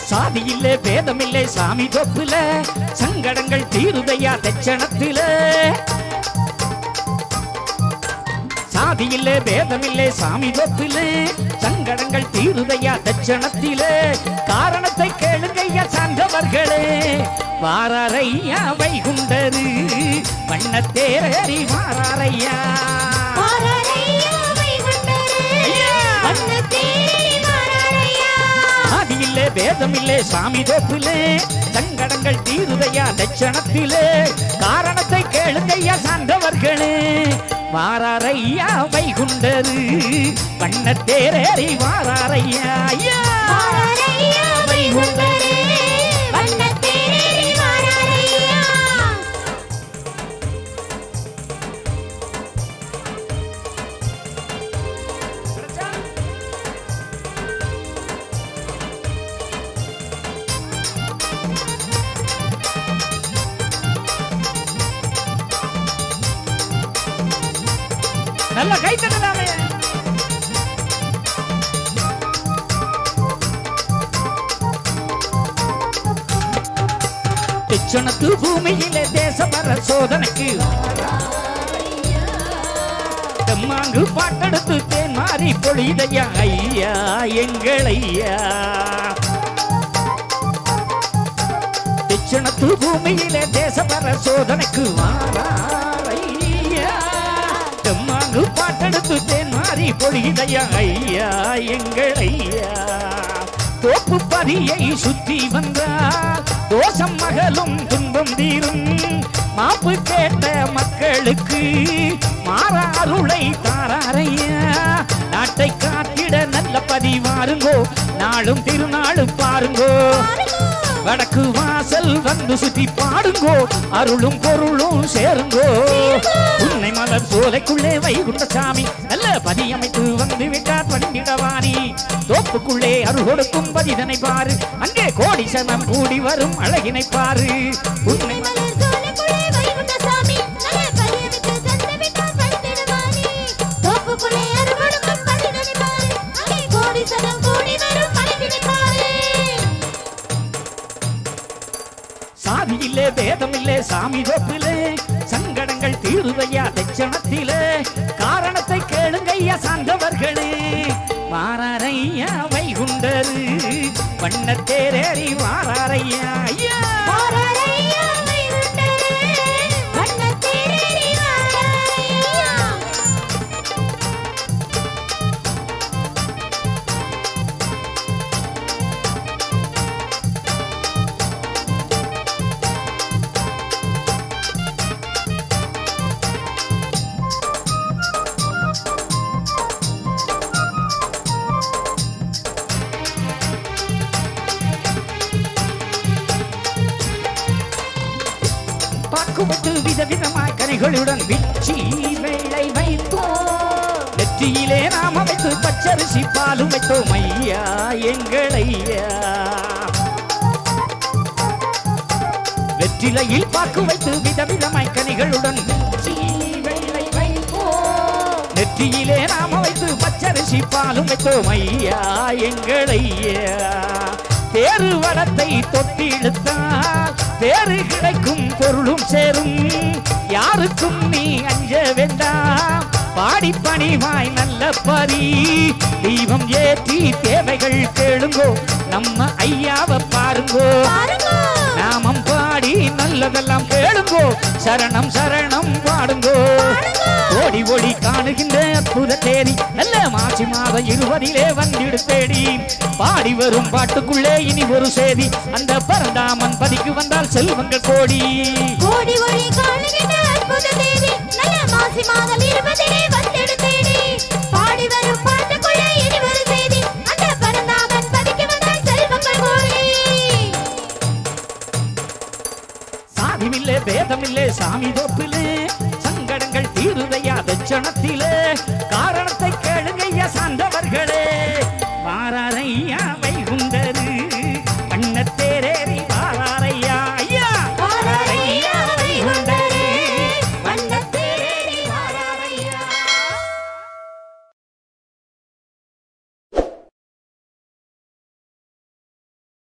சாதி இல்ல பேதம் இல்லை சாமி தொப்புல சங்கடங்கள் தீருதையா தச்சணத்தில சாதி இல்ல பேதம் இல்லை சாமி தொப்புல சங்கடங்கள் தீருதையா தச்சணத்திலே காரணத்தை கேளுங்கய்யா சார்ந்தவர்களே வாராரையா வைகுண்டரு வண்ணத்தேரறி வாராரையா வாராரையா வைகுண்டரே, வண்ணத்தேரி வாராரையா. ஆதி இல்லே பேதம் இல்லே சாமி தோப்பிலே சங்கடங்கள் தீருதையா லட்சணத்திலே காரணத்தை கேளுங்கய்யா சார்ந்தவர்களே வாராரையா வைகுண்டரு வண்ணத்தேரேறி வாராரையா ஐயா வாராரையா வைகுண்டரே, வண்ணத்தேரி வாராரையா. நல்ல கை தட்டலாமே திச்சணத்து பூமியிலே தேசமர சோதனைக்கு தெம்மாங்கு பாட்டெடுத்து தேன் மாறி பொழிதையா ஐயா எங்கள் ஐயா திச்சணத்து பூமியிலே தேசமர சோதனைக்கு வாராரையா தெம்மாங்கு பாட்டெடுத்து தேன் மாறி பொழிதையா ஐயா எங்கள் ஐயா தோப்பு பதியை சுற்றி வந்தால் தோஷம் மகளும் துன்பம் தீரும் மாப்பு கேட்ட மக்களுக்கு மாறா அருளை தாராரையா நாட்டை காத்திட நல்ல பதிவாருங்கோ நாளும் திருநாளும் பாருங்கோ வடக்கு வாசல் வந்து சுத்தி பாடுங்கோ அருளும் பொருளும் சேருங்கோ உன்னை மலர் சோலைக்குள்ளே வைகுண்ட சாமி நல்ல பதியமைத்து வந்து விட்டார் பணிந்திடவாணி தோப்புக்குள்ளே அருள் கொடுக்கும் பதிதனை பாரு அங்கே கோடி சனம் கூடி வரும் அழகினை பாரு உன்னை மலர் சோலைக்குள்ளே வைகுண்ட சாமி, நல்ல பரியமிட்டு தந்து விட்டார் பணிந்திடுவானே. தோப்புக்குள்ளே அறுவடுக்கும் பணிதனை பாரு, அங்கே கோடி சனம் கூடி வரும் பணிதினை பாரு. சாதி இல்லே வேதம் இல்லே சாமி தோப்பிலே சங்கடங்கள் தீருதையா தட்சணத்திலே காரணத்தை கேளுங்கய்யா சார்ந்தவர்களே வாராரையா வைகுண்டரு வண்ணத்தேரேறி வாராரையா ஐயா வாராரையா வைகுண்டரே, வண்ணத்தேரி வாராரையா. பாக்குமட்டு விதவிதமாய் கனிகளுடன் விச்சி வெள்ளை வைத்தோம் நெற்றியிலே நாம வைத்து பச்சரிசி பாலும் வைத்தோம் ஐயா எங்கள் ஐயா வெற்றிலையில் பாக்கு வைத்து விதவிதமாய் கனிகளுடன் வெற்றி வெள்ளை வைப்போம். நெற்றியிலே நாம வைத்து பச்சரிசி பாலும் வைத்தோம் ஐயா எங்கள் ஐயா தேரு வளத்தை தொட்டி இழுத்தால் பேரு கிடைக்கும் பொருளும் சேரும் யாருக்கும் நீ அஞ்ச வேண்டாம் பாடி பணிவாய் நல்ல பரி தீபம் ஏற்றி தேவைகள் கேளுங்கோ நம்ம ஐயாவை பாருங்கோ பாருங்கோ. நாமம் பாடி நல்லதெல்லாம் கேளுங்கோ சரணம் சரணம் பாடுங்கோ ஓடி ஓடி காணுகின்ற அற்புத தேடி நல்ல மாசி மாதம் இருபதிலே வந்திடு தேடி பாடி வரும் பாட்டுக்குள்ளே இனி ஒரு செய்தி அந்த பரந்தாமன் பதிக்கு வந்தால் செல்வங்கள் கோடி ஓடி ஓடி காணுகின்ற அற்புத தேவி நல்ல மாசி மாதம் இருபதிலே வந்திடு தேடி பாடி வரும் பாட்டுக்குள்ளே இனி ஒரு செய்தி அந்த பரந்தாமன் பதிக்கு வந்தால் செல்வங்கள் கோடி சாதிமில்லே பேதமில்லே சாமி தோப்பிலே சங்கடங்கள் தீருதையா தட்சணத்திலே காரணத்தை கேளுங்கய்யா சார்ந்த